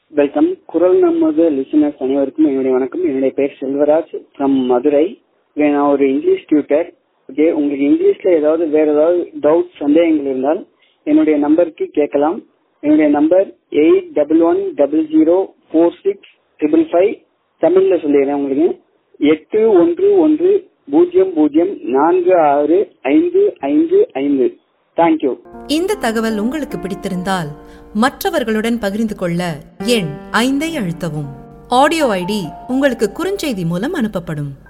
welcome குரல் நமது listeners அனைவருக்கும் என்னுடைய வணக்கம் என்னுடைய பெயர் செல்வராஜ் ஃப்ரம் மதுரை இங்க நான் ஒரு இங்கிலீஷ் டியூட்டர் ஓகே உங்களுக்கு இங்கிலீஷ்ல ஏதாவது வேற ஏதாவது டவுட் சந்தேகங்கள் இருந்தால் என்னுடைய நம்பருக்கு கேட்கலாம் என்னுடைய number eight double one double zero four six triple five தமிழ்ல சொல்லிடுறேன் உங்களுக்கு எட்டு ஒன்று ஒன்று பூஜ்ஜியம் பூஜ்ஜியம் நான்கு ஆறு ஐந்து ஐந்து ஐந்து தேங்க்யூ இந்த தகவல் உங்களுக்கு பிடித்திருந்தால் மற்றவர்களுடன் பகிர்ந்து கொள்ள எண் ஐந்தை அழுத்தவும் ஆடியோ ஐடி உங்களுக்கு குறுஞ்செய்தி மூலம் அனுப்பப்படும்